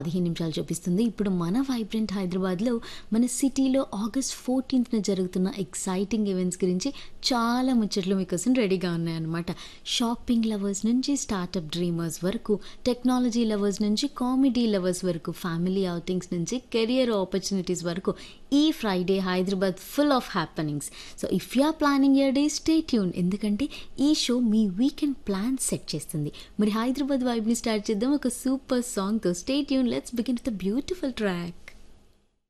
పదిహేను నిమిషాలు చూపిస్తుంది ఇప్పుడు మన వైబ్రెంట్ హైదరాబాద్లో మన సిటీలో ఆగస్ట్ ఫోర్టీన్త్న జరుగుతున్న ఎక్సైటింగ్ ఈవెంట్స్ గురించి చాలా ముచ్చట్లు మీకోసం రెడీగా ఉన్నాయన్నమాట షాపింగ్ లవర్స్ నుంచి స్టార్టప్ డ్రీమర్స్ వరకు టెక్నాలజీ లవర్స్ నుంచి కామెడీ లవర్స్ వరకు ఫ్యామిలీ అవుటింగ్స్ నుంచి కెరియర్ ఆపర్చునిటీస్ వరకు ఈ Friday Hyderabad full of happenings so if you are planning your day stay tuned ఎందుకంటే ఈ షో మీ వీకెండ్ ప్లాన్ సెట్ చేస్తుంది మరి హైదరాబాద్ వైబ్ని స్టార్ట్ చేద్దాం ఒక సూపర్ సాంగ్తో stay tuned let's begin the beautiful track